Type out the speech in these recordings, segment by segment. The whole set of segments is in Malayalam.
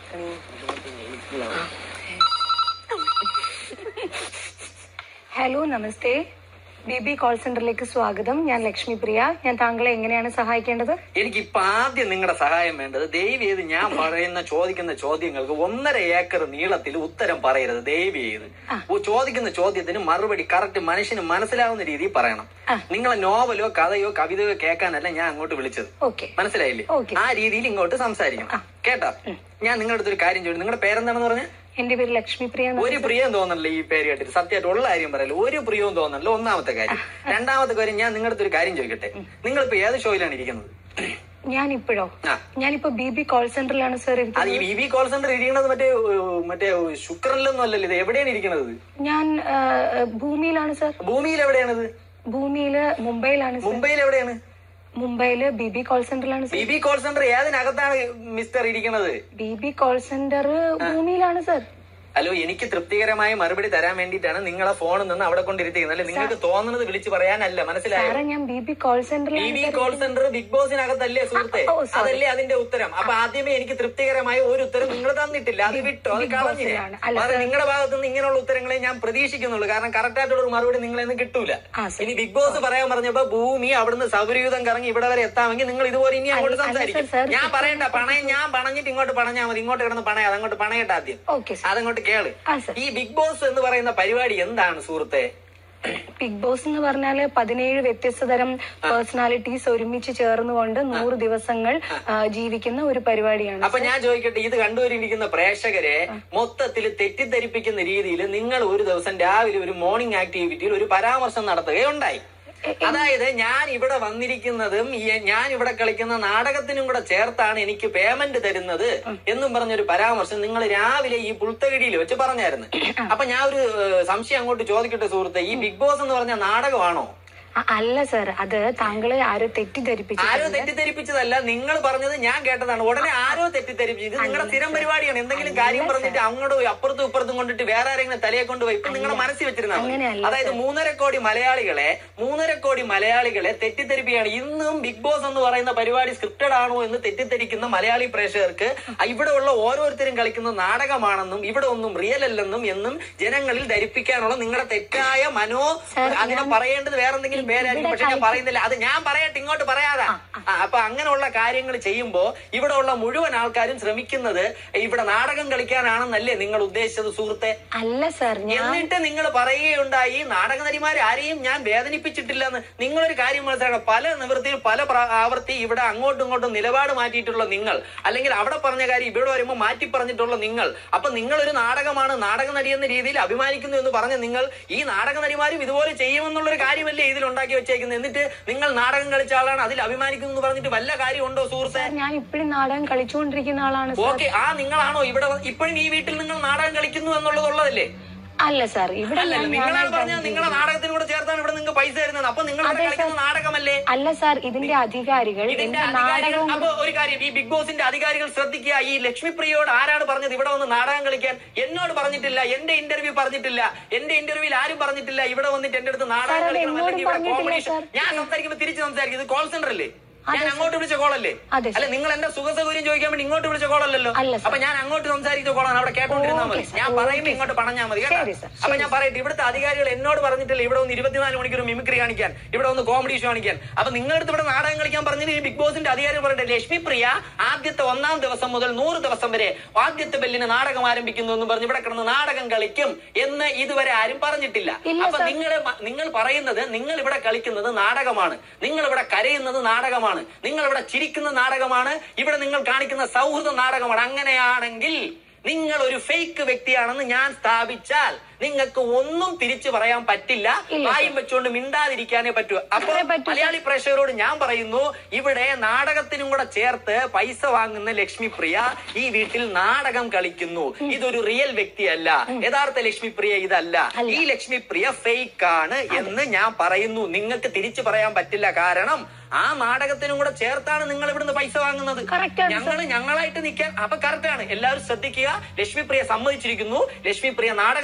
ഹലോ നമസ്തേ ബി ബി കോൾ സെന്ററിലേക്ക് സ്വാഗതം ഞാൻ ലക്ഷ്മി പ്രിയ ഞാൻ താങ്കളെ എങ്ങനെയാണ് സഹായിക്കേണ്ടത് എനിക്ക് ഇപ്പൊ ആദ്യം നിങ്ങളുടെ സഹായം വേണ്ടത് ദയവ് ചെയ്ത് ഞാൻ പറയുന്ന ചോദിക്കുന്ന ചോദ്യങ്ങൾക്ക് ഒന്നര ഏക്കർ നീളത്തിൽ ഉത്തരം പറയരുത് ദയവ് ചെയ്ത് ഓ, ചോദിക്കുന്ന ചോദ്യത്തിന് മറുപടി കറക്റ്റ് മനുഷ്യന് മനസ്സിലാവുന്ന രീതിയിൽ പറയണം നിങ്ങളെ നോവലോ കഥയോ കവിതയോ കേൾക്കാനല്ല ഞാൻ അങ്ങോട്ട് വിളിച്ചത് ഓക്കെ മനസ്സിലായില്ലേ ഓക്കെ. ആ രീതിയിൽ ഇങ്ങോട്ട് സംസാരിക്കണം കേട്ടോ ഞാൻ നിങ്ങളുടെ അടുത്ത് ഒരു കാര്യം ചോദിച്ചു നിങ്ങളുടെ പേരെന്താണെന്ന് പറഞ്ഞ എന്റെ പേര് ലക്ഷ്മി പ്രിയ എന്നാണ്. ഒരു പ്രിയം തോന്നണില്ല ഈ പേര് കേട്ടിട്ട് സത്യമായിട്ട് ഉള്ള കാര്യം പറയല്ലോ ഒരു പ്രിയവും തോന്നണില്ല ഒന്നാമത്തെ കാര്യം രണ്ടാമത്തെ കാര്യം ഞാൻ നിങ്ങളുടെ അടുത്ത് ഒരു കാര്യം ചോദിക്കട്ടെ നിങ്ങളിപ്പോ ഏത് ഷോയിലാണ് ഇരിക്കുന്നത് ഞാൻ ഇപ്പോഴോ ആ. ഞാനിപ്പോ ബി ബി കോൾ സെന്ററിലാണ് സാർ അത് ഇരിക്കുന്നത് ഈ വി ബി കോൾ സെന്റർ ഇരിക്കുന്നത് മറ്റേ ഏഹ്, മറ്റേ ശുക്രനിലൊന്നും അല്ലല്ലോ ഇത് എവിടെയാണ് ഇരിക്കുന്നത് ഞാൻ ആ, ഭൂമിയിലാണ് സാർ ഭൂമിയിൽ എവിടെയാണിത് ഭൂമിയില് മുംബൈയിലാണ് സാർ മുംബൈയിൽ എവിടെയാണ് മുംബൈയില് ബി ബി കോൾ സെന്ററിലാണ് B sir B call centre ഏതിനകത്താണ് മിസ്റ്റർ ഇരിക്കുന്നത് ബി ബി കോൾ സെന്റർ ഭൂമിയിലാണ് സാർ ഹലോ എനിക്ക് തൃപ്തികരമായ മറുപടി തരാൻ വേണ്ടിയിട്ടാണ് നിങ്ങളെ ഫോണിൽ നിന്ന് അവിടെ കൊണ്ടിരുത്തിക്കുന്നത് അല്ലെ നിങ്ങൾക്ക് തോന്നുന്നത് വിളിച്ചു പറയാനല്ല മനസ്സിലായോ സാറേ ഞാൻ ബി ബി കോൾ ബി സെന്ററിലാണ് ബി കോൾ സെന്റർ ബിഗ് ബോസിനകത്തല്ലേ സുഹൃത്തെ ഓ, sorry. അതല്ലേ അതിന്റെ ഉത്തരം അപ്പൊ ആദ്യമേ എനിക്ക് തൃപ്തികരമായ ഒരു ഉത്തരം നിങ്ങൾ തന്നിട്ടില്ല അത് വിട്ടോ അത് Big കളഞ്ഞില്ലേ Boss-ലാണ്. അല്ല, അത് നിങ്ങളുടെ ഭാഗത്തു നിന്ന് ഇങ്ങനെയുള്ള ഉത്തരങ്ങളെ ഞാൻ പ്രതീക്ഷിക്കുന്നുള്ളൂ കാരണം കറക്റ്റ് ആയിട്ടുള്ള ഒരു മറുപടി നിങ്ങളെ നിന്ന് കിട്ടൂല ആ, സർ. ഇനി ബിഗ് ബോസ് പറയാൻ പറഞ്ഞപ്പോ ഭൂമി അവിടുന്ന് സൗരയൂഥം കറങ്ങി ഇവിടെ വരെ എത്താമെങ്കിൽ നിങ്ങൾ ഇതുപോലെ ഇനി അങ്ങോട്ട് അല്ല, സംസാരിക്കും സർ, സർ, ഞാൻ പറയണ്ട പണയം ഞാൻ പണഞ്ഞിട്ട് ഇങ്ങോട്ട് പണഞ്ഞാൽ മതി ഇങ്ങോട്ട് കിടന്ന് പണയാ അതങ്ങോട്ട് പണയട്ടെ ആദ്യം ഓക്കെ സാർ അതങ്ങോട്ട് കേള് ആ, സർ. ഈ ബിഗ് ബോസ് എന്ന് പറയുന്ന പരിപാടി എന്താണ് സുഹൃത്തെ ബിഗ് ബോസ് എന്ന് പറഞ്ഞാല് പതിനേഴ് വ്യത്യസ്ത തരം പേഴ്സണാലിറ്റീസ് ഒരുമിച്ച് ചേർന്നുകൊണ്ട് നൂറ് ദിവസങ്ങൾ ആ, ജീവിക്കുന്ന ഒരു പരിപാടിയാണ് അപ്പൊ ഞാൻ ചോദിക്കട്ടെ ഇത് കണ്ടുവരിയിരിക്കുന്ന പ്രേക്ഷകരെ മൊത്തത്തിൽ തെറ്റിദ്ധരിപ്പിക്കുന്ന രീതിയിൽ നിങ്ങൾ ഒരു ദിവസം രാവിലെ ഒരു മോർണിംഗ് ആക്ടിവിറ്റിയിൽ ഒരു പരാമർശം നടത്തുകയുണ്ടായി അതായത് ഞാൻ ഇവിടെ വന്നിരിക്കുന്നതും ഈ ഞാൻ ഇവിടെ കളിക്കുന്ന നാടകത്തിനും കൂടെ ചേർത്താണ് എനിക്ക് പേയ്മെന്റ് തരുന്നത് എന്നും പറഞ്ഞൊരു പരാമർശം നിങ്ങൾ രാവിലെ ഈ പുൽത്തകിടിയിൽ വെച്ച് പറഞ്ഞായിരുന്നു അപ്പൊ ഞാൻ ഒരു ഏഹ്, സംശയം അങ്ങോട്ട് ചോദിക്കട്ടെ സുഹൃത്തെ ഈ ബിഗ് ബോസ് എന്ന് പറഞ്ഞ നാടകമാണോ അ- അല്ല സർ അത് താങ്കളെ ആരോ തെറ്റിദ്ധരിപ്പിച്ചു ആരോ തെറ്റിദ്ധരിപ്പിച്ചതല്ല നിങ്ങൾ പറഞ്ഞത് ഞാൻ കേട്ടതാണ് ഉടനെ ആരോ തെറ്റിദ്ധരിപ്പിച്ചു ഇത് നിങ്ങളുടെ സ്ഥിരം പരിപാടിയാണ് എന്തെങ്കിലും കാര്യം പറഞ്ഞിട്ട് അങ്ങോട്ട് പോയി അപ്പുറത്തും ഇപ്പുറത്തും കൊണ്ടിട്ട് വേറെ ആരെങ്കിലും തലയെ കൊണ്ടുപോയി ഇപ്പൊ നിങ്ങളുടെ മനസ്സിൽ വെച്ചിരുന്നാൽ മതി. അങ്ങനെയല്ല, അതായത് മൂന്നര കോടി മലയാളികളെ മൂന്നര കോടി മലയാളികളെ തെറ്റിദ്ധരിപ്പിക്കുകയാണ് ഇന്നും ബിഗ് ബോസ് എന്ന് പറയുന്ന പരിപാടി സ്ക്രിപ്റ്റഡ് ആണോ എന്ന് തെറ്റിദ്ധരിക്കുന്ന മലയാളി പ്രേക്ഷകർക്ക് ഇവിടെ ഉള്ള ഓരോരുത്തരും കളിക്കുന്ന നാടകമാണെന്നും ഇവിടെ ഒന്നും റിയൽ അല്ലെന്നും എന്നും ജനങ്ങളിൽ ധരിപ്പിക്കാനുള്ള നിങ്ങളുടെ തെറ്റായ മനോ അതിനെ പറയേണ്ടത് വേറെ എന്തെങ്കിലും പേരായിരിക്കും പക്ഷെ ഞാൻ പറയുന്നില്ല അത് ഞാൻ പറയട്ടെ ഇങ്ങോട്ട് പറയാതെ ആ, അപ്പൊ അങ്ങനെയുള്ള കാര്യങ്ങൾ ചെയ്യുമ്പോ ഇവിടെ ഉള്ള മുഴുവൻ ആൾക്കാരും ശ്രമിക്കുന്നത് ഇവിടെ നാടകം കളിക്കാനാണെന്നല്ലേ നിങ്ങൾ ഉദ്ദേശിച്ചത് സുഹൃത്തെ അല്ല സർ ഞാൻ എന്നിട്ട് നിങ്ങൾ പറയുകയുണ്ടായി നാടക നടിമാരെ ആരെയും ഞാൻ വേദനിപ്പിച്ചിട്ടില്ല എന്ന് നിങ്ങളൊരു കാര്യം മനസ്സിലാക്കണം പല നിവൃത്തിയിൽ പല പ്ര- ആവർത്തി ഇവിടെ അങ്ങോട്ടും ഇങ്ങോട്ടും നിലപാട് മാറ്റിയിട്ടുള്ള നിങ്ങൾ അല്ലെങ്കിൽ അവിടെ പറഞ്ഞ കാര്യം ഇവിടെ വരുമ്പോൾ മാറ്റി പറഞ്ഞിട്ടുള്ള നിങ്ങൾ അപ്പൊ നിങ്ങൾ ഒരു നാടകമാണ് നാടക നടി എന്ന രീതിയിൽ അഭിമാനിക്കുന്നു എന്ന് പറഞ്ഞ നിങ്ങൾ ഈ നാടക നടിമാരും ഇതുപോലെ ചെയ്യുമെന്നുള്ള ഒരു കാര്യമല്ലേ ഇതിൽ ഉണ്ടാക്കി വെച്ചേക്കുന്നത് എന്നിട്ട് നിങ്ങൾ നാടകം കളിച്ച ആളാണ് അതിൽ അഭിമാനിക്കുന്നു എന്ന് പറഞ്ഞിട്ട് വല്ല കാര്യമുണ്ടോ സുഹൃത്തെ സർ ഞാൻ ഇപ്പോഴും നാടകം കളിച്ചുകൊണ്ടിരിക്കുന്ന ആളാണ് സർ ഓക്കെ ആ നിങ്ങളാണോ ഇവിടെ വ- ഇപ്പോഴും ഈ വീട്ടിൽ നിങ്ങൾ നാടകം കളിക്കുന്നു എന്നുള്ളത് ഉള്ളതല്ലേ അല്ല സർ ഇവിടെ അല്ലല്ല ഞാൻ നിങ്ങളാണ് നാടകം പറഞ്ഞത് നിങ്ങളെ നാടകത്തിന് കൂടെ ചേർത്താണ് ഇവിടെ നിങ്ങൾക്ക് പൈസ തരുന്നത് അപ്പൊ നിങ്ങൾ ഇവിടെ കളിക്കുന്ന നാടകമല്ലേ അല്ല സാർ ഇതിന്റെ അധികാരികൾ ഇതിന്റെ എന്റെ അധികാരികൾ നാടകവും അപ്പൊ ഒരു കാര്യം ഈ ബിഗ് ബോസിന്റെ അധികാരികൾ ശ്രദ്ധിക്കുക ഈ ലക്ഷ്മി പ്രിയയോട് ആരാണ് പറഞ്ഞത് ഇവിടെ വന്ന് നാടകം കളിക്കാൻ എന്നോട് പറഞ്ഞിട്ടില്ല എന്റെ ഇന്റർവ്യൂ പറഞ്ഞിട്ടില്ല എന്റെ ഇന്റർവ്യൂവിൽ ആരും പറഞ്ഞിട്ടില്ല ഇവിടെ വന്നിട്ട് എന്റെ അടുത്ത് നാടകം സാർ, അത് കളിക്കണം എന്നോട് അല്ലെങ്കിൽ ഇവിടെ പറഞ്ഞിട്ടില്ല, കോമ്പറ്റീഷൻ സാർ. ഞാൻ സംസാരിക്കുമ്പോൾ തിരിച്ച് സംസാരിക്കും ഇത് കോൾ സെന്റർ അല്ലേ ഞാൻ അതെ, അങ്ങോട്ട് വിളിച്ച കോളല്ലേ അതെ, അല്ല നിങ്ങൾ എന്റെ സുഖ സൗകര്യം ചോദിക്കാൻ വേണ്ടി ഇങ്ങോട്ട് വിളിച്ച കോളല്ലോ അല്ല, സാർ. അപ്പൊ ഞാൻ അങ്ങോട്ട് സംസാരിച്ച കോളാണ് അവിടെ കേട്ടോണ്ടിരുന്നാൽ മതി ഓക്കേ, സാർ. ഞാൻ പറയുമ്പോ ഇങ്ങോട്ട് പറഞ്ഞാൽ മതി കേട്ടോ ശരി, സാർ. അപ്പൊ ഞാൻ പറയട്ടെ ഇവിടുത്തെ അധികാരികൾ എന്നോട് പറഞ്ഞിട്ടില്ല ഇവിടെ ഒന്ന് ഇരുപത്തിനാല് മണിക്കൂർ മിമിക്രി കാണിക്കാൻ ഇവിടെ ഒന്ന് കോമഡി ഷോ കാണിക്കാൻ അപ്പൊ നിങ്ങളടുത്ത് ഇവിടെ നാടകം കളിക്കാൻ പറഞ്ഞിട്ട് ഈ ബിഗ് ബോസിന്റെ അധികാരികൾ പറയട്ടെ ലക്ഷ്മി പ്രിയ ആദ്യത്തെ ഒന്നാം ദിവസം മുതൽ നൂറ് ദിവസം വരെ ആദ്യത്തെ ബെല്ലിന് നാടകം ആരംഭിക്കുന്നു എന്ന് പറഞ്ഞ് ഇവിടെ കിടന്ന് നാടകം കളിക്കും എന്ന് ഇതുവരെ ആരും പറഞ്ഞിട്ടില്ല ഇല്ല, അപ്പൊ സാർ. നിങ്ങൾ നിങ്ങൾ പറയുന്നത് നിങ്ങൾ ഇവിടെ കളിക്കുന്നത് നാടകമാണ് നിങ്ങൾ ഇവിടെ കരയുന്നത് നാടകമാണ് നിങ്ങൾ ഇവിടെ ചിരിക്കുന്ന നാടകമാണ് ഇവിടെ നിങ്ങൾ കാണിക്കുന്ന സൗഹൃദ നാടകമാണ് അങ്ങനെയാണെങ്കിൽ നിങ്ങൾ ഒരു ഫേക്ക് വ്യക്തിയാണെന്ന് ഞാൻ സ്ഥാപിച്ചാൽ നിങ്ങൾക്ക് ഒന്നും തിരിച്ചു പറയാൻ പറ്റില്ല ഇല്ല, വായും വെച്ചുകൊണ്ട് മിണ്ടാതിരിക്കാനേ പറ്റൂ അപ്പൊ അത്രേ പറ്റൂ, മലയാളി പ്രേക്ഷകരോട് ഞാൻ പറയുന്നു ഇവിടെ നാടകത്തിനും കൂടെ ചേർത്ത് പൈസ വാങ്ങുന്ന ലക്ഷ്മി പ്രിയ ഈ വീട്ടിൽ നാടകം കളിക്കുന്നു ഇതൊരു റിയൽ വ്യക്തിയല്ല യഥാർത്ഥ ലക്ഷ്മി പ്രിയ ഇതല്ല ഈ ലക്ഷ്മി പ്രിയ ഫേക്ക് ആണ് എന്ന് ഞാൻ പറയുന്നു നിങ്ങൾക്ക് തിരിച്ചു പറയാൻ പറ്റില്ല കാരണം ആ നാടകത്തിനും കൂടെ ചേർത്താണ് നിങ്ങൾ ഇവിടുന്ന് പൈസ വാങ്ങുന്നത് Correct ആണ്, ഞങ്ങൾ ഞങ്ങളായിട്ട് നിൽക്കാൻ അപ്പൊ കറക്റ്റ് ആണ് എല്ലാവരും ശ്രദ്ധിക്കുക ലക്ഷ്മി പ്രിയ സമ്മതിച്ചിരിക്കുന്നു ലക്ഷ്മി പ്രിയ നാടകത്തിനും കൂടെ ചേർത്ത്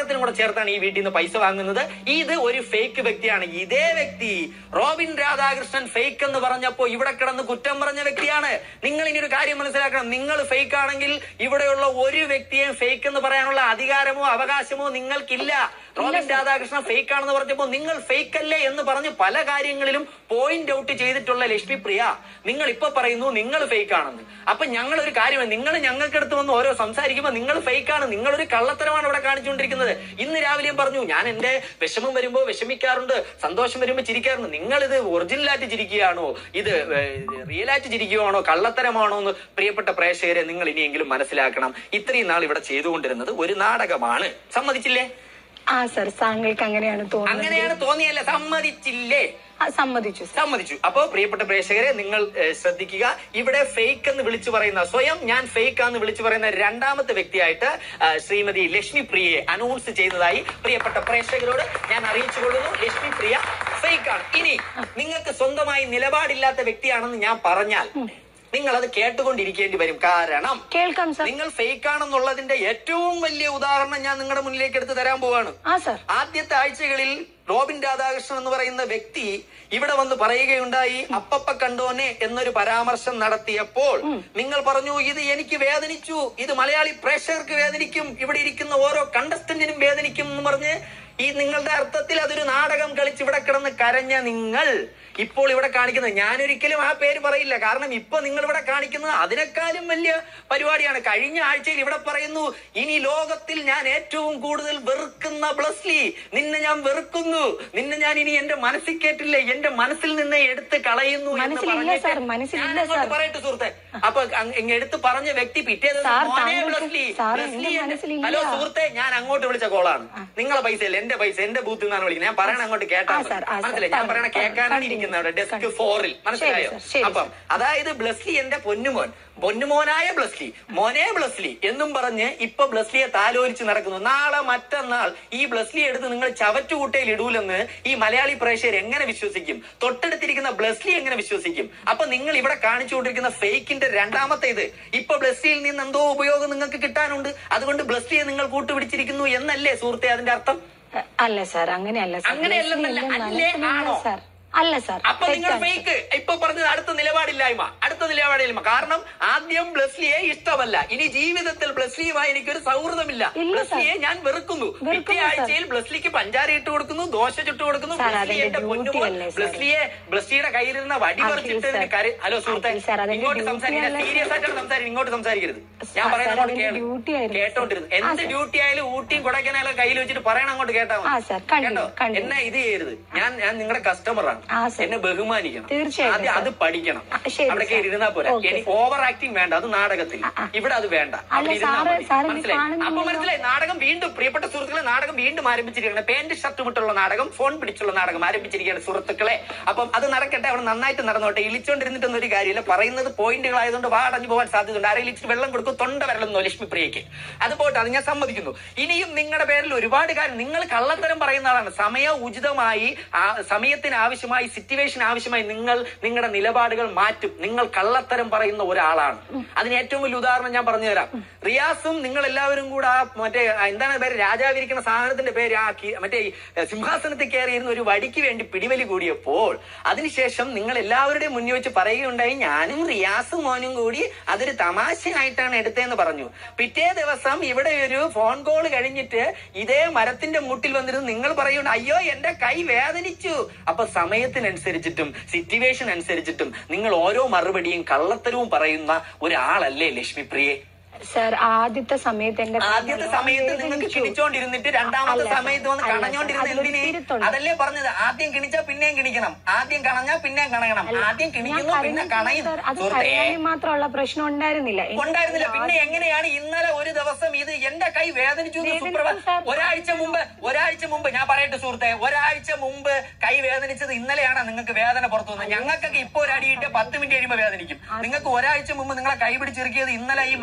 ചേർത്താണ് ഈ വീട്ടിൽ നിന്ന് പൈസ വാങ്ങുന്നത് ഇത് ഒരു ഫേക്ക് വ്യക്തിയാണ് ഇതേ വ്യക്തി റോബിൻ രാധാകൃഷ്ണൻ ഫേക്ക് എന്ന് പറഞ്ഞപ്പോ ഇവിടെ കിടന്ന് കുറ്റം പറഞ്ഞ വ്യക്തിയാണ് നിങ്ങൾ ഇനി ഒരു കാര്യം മനസ്സിലാക്കണം നിങ്ങൾ ഫേക്ക് ആണെങ്കിൽ ഇവിടെയുള്ള ഒരു വ്യക്തിയെയും ഫേക്ക് എന്ന് പറയാനുള്ള അധികാരമോ അവകാശമോ നിങ്ങൾക്കില്ല റോബിൻ രാധാകൃഷ്ണൻ ഫേക്ക് ആണെന്ന് പറഞ്ഞപ്പോ നിങ്ങൾ ഫേക്ക് അല്ലേ എന്ന് പറഞ്ഞ് പല കാര്യങ്ങളിലും പോയിന്റ് ഔട്ട് ചെയ്തിട്ടുള്ള ലക്ഷ്മി പ്രിയ നിങ്ങൾ ഇപ്പൊ പറയുന്നു നിങ്ങൾ ഫേക്ക് ആണെന്ന് അപ്പൊ ഞങ്ങൾ ഒരു കാര്യം നിങ്ങൾ ഞങ്ങൾക്കടുത്ത് വന്ന് ഓരോ സംസാരിക്കുമ്പോൾ നിങ്ങൾ ഫേക്ക് ആണ് നിങ്ങളൊരു കള്ളത്തരമാണ് ഇവിടെ കാണിച്ചുകൊണ്ടിരിക്കുന്നത് ഇന്ന് രാവിലെയും പറഞ്ഞു ഞാൻ എന്റെ വിഷമം വരുമ്പോ വിഷമിക്കാറുണ്ട് സന്തോഷം വരുമ്പോ ചിരിക്കാറുണ്ട് നിങ്ങൾ ഇത് ഒറിജിനലായിട്ട് ചിരിക്കുകയാണോ ഇത് റിയൽ ആയിട്ട് ചിരിക്കുകയാണോ കള്ളത്തരമാണോ എന്ന് പ്രിയപ്പെട്ട പ്രേക്ഷകരെ നിങ്ങൾ ഇനിയെങ്കിലും മനസ്സിലാക്കണം ഇത്രയും നാൾ ഇവിടെ ചെയ്തുകൊണ്ടിരുന്നത് ഒരു നാടകമാണ് സമ്മതിച്ചില്ലേ ആ സർ താങ്കൾക്ക് അങ്ങനെയാണ് തോന്നുന്നത് അങ്ങനെയാണ് തോന്നിയല്ല സമ്മതിച്ചില്ലേ ആ, സമ്മതിച്ചു സർ സമ്മതിച്ചു അപ്പോ പ്രിയപ്പെട്ട പ്രേക്ഷകരെ നിങ്ങൾ ഏഹ്, ശ്രദ്ധിക്കുക ഇവിടെ ഫേക്ക് എന്ന് വിളിച്ചു പറയുന്ന സ്വയം ഞാൻ ഫേക്ക് എന്ന് വിളിച്ചു പറയുന്ന രണ്ടാമത്തെ വ്യക്തിയായിട്ട് ആ, ശ്രീമതി ലക്ഷ്മി പ്രിയയെ അനൗൺസ് ചെയ്തതായി പ്രിയപ്പെട്ട പ്രേക്ഷകരോട് ഞാൻ അറിയിച്ചു കൊള്ളുന്നു ലക്ഷ്മി പ്രിയ ഫേക്ക് ആണ് ഇനി നിങ്ങൾക്ക് സ്വന്തമായി നിലപാടില്ലാത്ത വ്യക്തിയാണെന്ന് ഞാൻ പറഞ്ഞാൽ നിങ്ങൾ അത് കേട്ടുകൊണ്ടിരിക്കേണ്ടി വരും കാരണം കേൾക്കാം സർ നിങ്ങൾ ഫേക്ക് ആണെന്നുള്ളതിന്റെ ഏറ്റവും വലിയ ഉദാഹരണം ഞാൻ നിങ്ങളുടെ മുന്നിലേക്ക് എടുത്ത് തരാൻ പോവാണ് ആ സർ ആദ്യത്തെ ആഴ്ചകളിൽ റോബിൻ രാധാകൃഷ്ണൻ എന്ന് പറയുന്ന വ്യക്തി ഇവിടെ വന്ന് പറയുകയുണ്ടായി അപ്പപ്പ കണ്ടോനെ എന്നൊരു പരാമർശം നടത്തിയപ്പോൾ നിങ്ങൾ പറഞ്ഞു ഇത് എനിക്ക് വേദനിച്ചു ഇത് മലയാളി പ്രേക്ഷകർക്ക് വേദനിക്കും ഇവിടെ ഇരിക്കുന്ന ഓരോ കണ്ടസ്റ്റന്റിനും വേദനിക്കും എന്ന് പറഞ്ഞ് ഈ നിങ്ങളുടെ അർത്ഥത്തിൽ അതൊരു നാടകം കളിച്ച് ഇവിടെ കിടന്ന് കരഞ്ഞ നിങ്ങൾ ഇപ്പോൾ ഇവിടെ കാണിക്കുന്നത് ഞാനൊരിക്കലും ആ പേര് പറയില്ല കാരണം ഇപ്പൊ നിങ്ങൾ ഇവിടെ കാണിക്കുന്നത് അതിനേക്കാളും വലിയ പരിപാടിയാണ് കഴിഞ്ഞ ആഴ്ചയിൽ ഇവിടെ പറയുന്നു ഇനി ലോകത്തിൽ ഞാൻ ഏറ്റവും കൂടുതൽ വെറുക്കുന്ന ബ്ലസ്ലി നിന്നെ ഞാൻ വെറുക്കുന്നു നിന്നെ ഞാൻ ഇനി എന്റെ മനസ്സിൽ കേട്ടില്ല എന്റെ മനസ്സിൽ നിന്ന് എടുത്ത് കളയുന്നു എന്ന് മനസ്സിലില്ല പറഞ്ഞിട്ട് സാർ, മനസ്സിലില്ല ഞാൻ അങ്ങോട്ട് സാർ. പറയട്ടെ സുഹൃത്തെ അപ്പൊ അങ് ഇങ്ങ് എടുത്ത് പറഞ്ഞ വ്യക്തി പിറ്റേ ദിവസം സാർ, മോനെ താങ്കൾക്ക് ബ്ലസ്ലി സാർ, ബ്ലസ്ലി എന്റെ എന്റെ- മനസ്സിലില്ല. ഹലോ സുഹൃത്തെ ഞാൻ അങ്ങോട്ട് വിളിച്ച കോളാണ് നിങ്ങളെ പൈസ അല്ല എന്റെ പൈസ എന്റെ ബൂത്തിൽ നിന്നാണ് വിളിക്കുന്നത് ഞാൻ പറയണ അങ്ങോട്ട് കേട്ടാ ആ, മതി. സാർ, ആ, സാർ, മനസ്സിലായി ഞാൻ പറയണ പറഞ്ഞു, കേൾക്കാനാണ് പറഞ്ഞു. ഇരിക്കുന്നത് അവിടെ ഡെസ്ക് കണ്ടു. ഫോറിൽ മനസ്സിലായോ ശരി, സാർ, ശരി, അപ്പം അതായത് ബ്ലസ്ലി എന്റെ പൊന്നുമോൻ പൊന്നുമോനായ ബ്ലസ്ലി മോനെ ബ്ലസ്ലി എന്നും പറഞ്ഞ് ഇപ്പൊ ബ്ലസ്ലിയെ താലോലിച്ച് നടക്കുന്നു നാളെ മറ്റന്നാൾ ഈ ബ്ലസ്ലി എടുത്ത് നിങ്ങൾ ചവറ്റുകൂട്ടയിൽ ഇടൂലെന്ന് ഈ മലയാളി പ്രേക്ഷകർ എങ്ങനെ വിശ്വസിക്കും തൊട്ടടുത്തിരിക്കുന്ന ബ്ലസ്ലി എങ്ങനെ വിശ്വസിക്കും അപ്പൊ നിങ്ങൾ ഇവിടെ കാണിച്ചുകൊണ്ടിരിക്കുന്ന ഫേക്കിന്റെ രണ്ടാമത്തെ ഇത് ഇപ്പൊ ബ്ലസ്ലിയിൽ നിന്ന് എന്തോ ഉപയോഗം നിങ്ങൾക്ക് കിട്ടാനുണ്ട് അതുകൊണ്ട് ബ്ലസ്ലിയെ നിങ്ങൾ കൂട്ടുപിടിച്ചിരിക്കുന്നു എന്നല്ലേ സുഹൃത്തെ അതിന്റെ അർത്ഥം അ- അല്ല സാർ അങ്ങനെയല്ല സാർ അങ്ങനെയല്ലെന്നല്ല, മനസ്സിലില്ല, അല്ലേ മനസ്സിലില്ല ആണോ? സാർ അല്ല സാർ അപ്പൊ നിങ്ങൾ തെറ്റാണ് സാർ. ഫേക്ക് ഇപ്പൊ പറഞ്ഞത് അടുത്ത നിലപാടില്ലായ്മ അടുത്ത നിലപാടില്ലായ്മ കാരണം ആദ്യം ബ്ലസ്ലിയെ ഇഷ്ടമല്ല ഇനി ജീവിതത്തിൽ ബ്ലസ്ലിയുമായി എനിക്കൊരു സൗഹൃദമില്ല ഇല്ല, ബ്ലസ്ലിയെ ഞാൻ വെറുക്കുന്നു വെറുക്കുന്നു, പിറ്റേ സാർ. ആഴ്ചയിൽ ബ്ലസ്ലിക്ക് പഞ്ചാര ഇട്ട് കൊടുക്കുന്നു ദോശ ചുട്ട് കൊടുക്കുന്നു സാർ, ബ്ലസ്ലി അതെന്റെ എന്റെ duty പൊന്നുമോൻ അല്ലേ, സാർ? ബ്ലസ്ലിയെ ബ്ലസ്ലിയുടെ കയ്യിലിരുന്ന വടി അഖിൽ, പറിച്ചിട്ട് സാർ. കര ഹലോ സുഹൃത്തെ അഖിൽ, സാർ, അതെന്റെ ഇങ്ങോട്ട് duty സംസാരിക്കുന്നത് അല്ലേ, സീരിയസ് ആയിട്ടാണ് സംസാരിക്കുന്നത് ഇങ്ങോട്ട് സംസാരിക്കരുത് ഞാൻ സാർ, പറയുന്നത് അങ്ങോട്ട് അതെന്റെ കേള്. duty ആയിരുന്നു, സാർ. കേട്ടോണ്ടിരുന്നു ആ, എന്ത് സാർ. ഡ്യൂട്ടി ആയാലും ഊട്ടിയും കൊടൈക്കനാലും കയ്യിൽ വെച്ചിട്ട് പറയണം അങ്ങോട്ട് കേട്ടാ ആ, സാർ, continue, കേട്ടോ continue. എന്നെ ഇത് ചെയ്യരുത് ഞാൻ ഞാൻ നിങ്ങളുടെ കസ്റ്റമറാണ് ആ, സാർ. എന്നെ ബഹുമാനിക്കണം തീർച്ചയായിട്ടും, ആദ്യം സാർ. അത് പഠിക്കണം ആ, ശരി, അവിടെ സാർ. ഇരുന്നാ പോരാ ഓക്കേ, എനിക്ക് ഓവർ ആക്ടിങ് വേണ്ട അത് നാടകത്തിൽ ആ, ആ. ഇവിടെ അത് വേണ്ട അല്ല, അവിടെ ഇരുന്നാ സാറ്- മതി. സാറ് ഇത് മനസ്സിലായി അപ്പൊ കാണുന്നില്ലല്ലോ. മനസ്സിലായി നാടകം വീണ്ടും പ്രിയപ്പെട്ട സുഹൃത്തുക്കളെ നാടകം വീണ്ടും ആരംഭിച്ചിരിക്കുകയാണ് പാന്റ് ഷർട്ട് വിട്ടുള്ള നാടകം ഫോൺ പിടിച്ചുള്ള നാടകം ആരംഭിച്ചിരിക്കുകയാണ് സുഹൃത്തുക്കളെ അപ്പം അത് നടക്കട്ടെ അവിടെ നന്നായിട്ട് നടന്നോട്ടെ ഇളിച്ചോണ്ടിരുന്നിട്ടൊന്നും ഒരു കാര്യമില്ല പറയുന്നത് പോയിന്റുകളായതുകൊണ്ട് വാടഞ്ഞു പോകാൻ സാധ്യതയുണ്ട് ആരെങ്കിലും ഇച്ചിരി വെള്ളം കൊടുക്കും തൊണ്ട വരലെന്നോ ലക്ഷ്മി പ്രിയയ്ക്ക് അത് പോട്ടെ അത് ഞാൻ സമ്മതിക്കുന്നു ഇനിയും നിങ്ങളുടെ പേരിൽ ഒരുപാട് കാര്യം നിങ്ങൾ കള്ളത്തരം പറയുന്ന ആളാണ് സമയ ഉചിതമായി ആ സമയത്തിന് ആവശ്യമായി സിറ്റുവേഷൻ ആവശ്യമായി നിങ്ങൾ നിങ്ങളുടെ നിലപാടുകൾ മാറ്റും നിങ്ങൾ കള്ളത്തരം പറയുന്ന ഒരാളാണ് അതിന് ഏറ്റവും വലിയ ഉദാഹരണം ഞാൻ പറഞ്ഞു തരാം റിയാസും നിങ്ങൾ എല്ലാവരും കൂടെ ആ മറ്റേ ആ എന്താണ് പേര് രാജാവിരിക്കുന്ന സാധനത്തിന്റെ പേര് ആ കി- മറ്റേ ഈ സിംഹാസനത്തിൽ കയറിയിരുന്ന ഒരു വടിക്ക് വേണ്ടി പിടിവലി കൂടിയപ്പോൾ അതിനുശേഷം നിങ്ങൾ എല്ലാവരുടെയും മുന്നിൽ വെച്ച് പറയുകയുണ്ടായി ഞാനും റിയാസും മോനും കൂടി അതൊരു തമാശയായിട്ടാണ് എടുത്തതെന്ന് പറഞ്ഞു പിറ്റേ ദിവസം ഇവിടെ ഒരു ഫോൺ കോൾ കഴിഞ്ഞിട്ട് ഇതേ മരത്തിന്റെ മുട്ടിൽ വന്നിരുന്ന് നിങ്ങൾ പറയുന്നുണ്ട് അയ്യോ എന്റെ കൈ വേദനിച്ചു അപ്പൊ സമയത്തിനനുസരിച്ചിട്ടും സിറ്റുവേഷൻ അനുസരിച്ചിട്ടും നിങ്ങൾ ഓരോ മറുപടിയും കള്ളത്തരവും പറയുന്ന ഒരാളല്ലേ ലക്ഷ്മി പ്രിയെ സാർ ആദ്യത്തെ സമയത്ത് എന്റെ കൈ ആദ്യത്തെ സമയത്ത് നിങ്ങൾക്ക് വേദനിച്ചു. കിണിച്ചോണ്ടിരുന്നിട്ട് രണ്ടാമത്തെ അല്ല, സമയത്ത് വന്ന് അല്ല, കണഞ്ഞോണ്ടിരുന്ന അതിലൊരു എന്തിന് തിരുത്തുണ്ട്. അതല്ലേ പറഞ്ഞത് ആദ്യം കിണിച്ചാ പിന്നെയും കിണിക്കണം ആദ്യം കണഞ്ഞാ പിന്നെയും കണയണം ആദ്യം ഞാൻ കിണിക്കുന്നു പിന്നെ കരഞ്ഞിട്ടില്ല, കണയും സാർ. അത് സുഹൃത്തേ കരയാനും മാത്രമുള്ള പ്രശ്നം ഉണ്ടായിരുന്നില്ല എനിക്ക് ഉണ്ടായിരുന്നില്ല പിന്നെ എങ്ങനെയാണ് ഇന്നലെ ഒരു ദിവസം ഇത് എന്റെ കൈ വേദനിച്ചു എന്ന് വേദനിച്ചു, സുപ്രഭ സാർ. ഒരാഴ്ച മുമ്പ് ഒരാഴ്ച മുമ്പ് ഞാൻ പറയട്ടെ സുഹൃത്തെ ഒരാഴ്ച മുമ്പ് കൈ വേദനിച്ചത് ഇന്നലെയാണ് നിങ്ങൾക്ക് വേദന പുറത്തു വന്നത് ഞങ്ങൾക്കൊക്കെ ഇപ്പൊ ഒരു അടിയിട്ട് പത്ത് മിനിറ്റ് കഴിയുമ്പോൾ വേദനിക്കും നിങ്ങൾക്ക് ഒരാഴ്ച മുമ്പ് നിങ്ങളെ കൈ പിടിച്ചിറക്കിയത് ഇന്നലെ ഈ മരത്തിന്റെ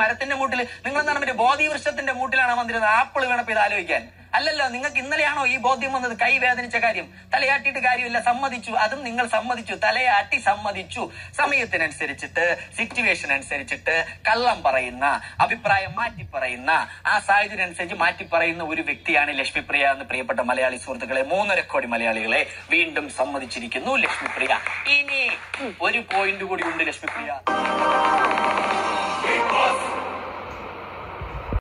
മൂട്ടിൽ നിങ്ങൾ എന്താണ് മറ്റേ ബോധി വൃക്ഷത്തിന്റെ മൂട്ടിലാണ് വന്നിരുന്നത് ആപ്പിൾ വേണപ്പോ ഇത് ആലോചിക്കാൻ അല്ലല്ലോ നിങ്ങൾക്ക് ഇന്നലെയാണോ ഈ ബോധ്യം വന്നത് കൈ വേദനിച്ച കാര്യം തലയാട്ടിയിട്ട് കാര്യമില്ല സമ്മതിച്ചു അതും നിങ്ങൾ സമ്മതിച്ചു തലയാട്ടി സമ്മതിച്ചു സമയത്തിനനുസരിച്ചിട്ട് സിറ്റുവേഷൻ അനുസരിച്ചിട്ട് കള്ളം പറയുന്ന അഭിപ്രായം മാറ്റി പറയുന്ന ആ സാഹചര്യം അനുസരിച്ച് മാറ്റി പറയുന്ന ഒരു വ്യക്തിയാണ് ലക്ഷ്മിപ്രിയ എന്ന് പ്രിയപ്പെട്ട മലയാളി സുഹൃത്തുക്കളെ മൂന്നര കോടി മലയാളികളെ വീണ്ടും സമ്മതിച്ചിരിക്കുന്നു ലക്ഷ്മിപ്രിയ ഇനി ഒരു പോയിന്റ് കൂടി ഉണ്ട് ലക്ഷ്മിപ്രിയ